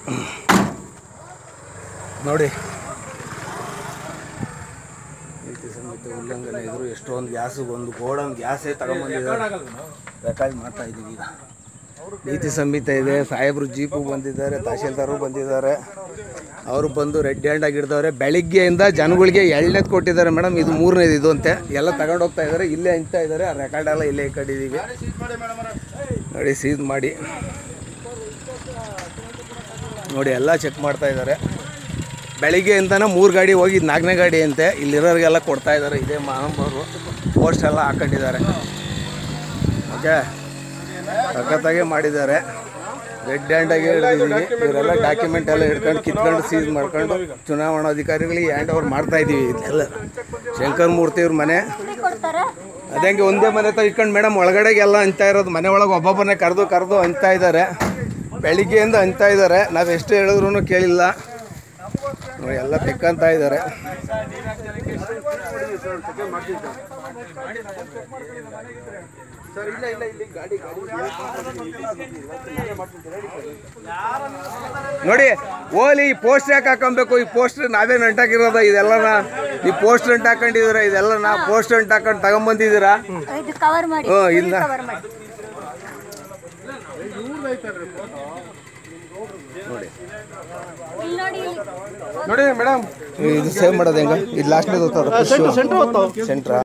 ನೋಡಿ ನೀತಿ ಸಂಹಿತೆ ಉಲ್ಲಂಘನೆ ಇದ್ರು ಎಷ್ಟೊಂದು ಗ್ಯಾಸು ಒಂದು ಗೋಡನ್ ಗ್ಯಾಸೇ ತಗೊಂಬಂದಿದ್ದಾರೆ ರೆಕಾರ್ಡ್ ಮಾಡ್ತಾ ಇದ್ದೀವಿ ಈಗ ನೀತಿ ಸಂಹಿತೆ ಇದೆ ಸಾಹೇಬರು ಜೀಪು ಬಂದಿದ್ದಾರೆ ತಹಶೀಲ್ದಾರು ಬಂದಿದ್ದಾರೆ ಅವರು ಬಂದು ರೆಡ್ ಹ್ಯಾಂಡ್ ಆಗಿ ಹಿಡ್ದವ್ರೆ ಬೆಳಿಗ್ಗೆಯಿಂದ ಜನಗಳಿಗೆ ಎಳ್ನೇದು ಕೊಟ್ಟಿದ್ದಾರೆ ಮೇಡಮ್ ಇದು ಮೂರನೇದು ಇದು ಅಂತೆ ಎಲ್ಲ ತಗೊಂಡು ಹೋಗ್ತಾ ಇದ್ದಾರೆ ಇಲ್ಲೇ ಹಂಚ್ತಾ ಇದ್ದಾರೆ ಆ ರೆಕಾರ್ಡ್ ಎಲ್ಲ ಇಲ್ಲೇ ಇಟ್ಕೊಂಡಿದ್ದೀವಿ ನೋಡಿ ಸೀಸ್ ಮಾಡಿ ನೋಡಿ ಎಲ್ಲ ಚೆಕ್ ಮಾಡ್ತಾ ಇದ್ದಾರೆ ಬೆಳಿಗ್ಗೆಯಿಂದನೇ ಮೂರು ಗಾಡಿ ಹೋಗಿ ನಾಲ್ಕನೇ ಗಾಡಿ ಅಂತೆ ಇಲ್ಲಿರೋರಿಗೆಲ್ಲ ಕೊಡ್ತಾ ಇದ್ದಾರೆ ಇದೇ ಮಹಾಂಬರು ಪೋಸ್ಟ್ ಎಲ್ಲ ಹಾಕೊಂಡಿದ್ದಾರೆ ಓಕೆ ಸಖತ್ತಾಗೆ ಮಾಡಿದ್ದಾರೆ ರೆಡ್ ಹ್ಯಾಂಡಾಗಿ ಹಿಡಿದಿದ್ದೀವಿ ಇವರೆಲ್ಲ ಡಾಕ್ಯುಮೆಂಟ್ ಎಲ್ಲ ಹಿಡ್ಕೊಂಡು ಕಿತ್ಕೊಂಡು ಸೀಸ್ ಮಾಡ್ಕೊಂಡು ಚುನಾವಣಾಧಿಕಾರಿಗಳಿಗೆ ಹ್ಯಾಂಡ್ ಓವರ್ ಮಾಡ್ತಾ ಇದ್ದೀವಿ ಇದೆಲ್ಲ ಶಂಕರ್ ಮೂರ್ತಿ ಅವ್ರ ಮನೆ ಅದಂಗೆ ಒಂದೇ ಮನೆ ತ ಇಟ್ಕೊಂಡು ಮೇಡಮ್ ಒಳಗಡೆಗೆಲ್ಲ ಹಂಚ್ತಾ ಇರೋದು ಮನೆ ಒಳಗೆ ಒಬ್ಬೊಬ್ಬರನ್ನೇ ಕರೆದು ಕರೆದು ಹಂಚ್ತಾ ಇದ್ದಾರೆ ಬೆಳಿಗ್ಗೆಯಿಂದ ಹಂಚ್ತಾ ಇದ್ದಾರೆ ನಾವು ಎಷ್ಟು ಹೇಳಿದ್ರು ಕೇಳಿಲ್ಲ ನೋಡಿ ಎಲ್ಲ ತೆಕ್ಕಂತ ಇದ್ದಾರೆ ನೋಡಿ ಓಲಿ ಈ ಪೋಸ್ಟ್ ಯಾಕೆ ಹಾಕೊಬೇಕು ಈ ಪೋಸ್ಟ್ ನಾವೇ ನಂಟಾಕಿರೋದ ಇದೆಲ್ಲನ ಈ ಪೋಸ್ಟ್ ನಂಟ್ ಹಾಕೊಂಡಿದ್ದೀರಾ ಇದೆಲ್ಲ ನಾ ಪೋಸ್ಟ್ ನಂಟ್ ಹಾಕೊಂಡು ತಗೊಂಬಂದಿದ್ದೀರಾ ಇದು ಕವರ್ ಮಾಡಿ ಹ್ಞೂ ಇಲ್ಲ ಕವರ್ ಮಾಡಿ ನೋಡಿ ಇಲ್ಲಿ ನೋಡಿ ಇಲ್ಲಿ ನೋಡಿ ಮೇಡಮ್ ಇದು ಸೇವ್ ಮಾಡೋದು ಹೆಂಗ ಇದು ಲಾಸ್ಟ್ ಸೆಂಟ್ರಾ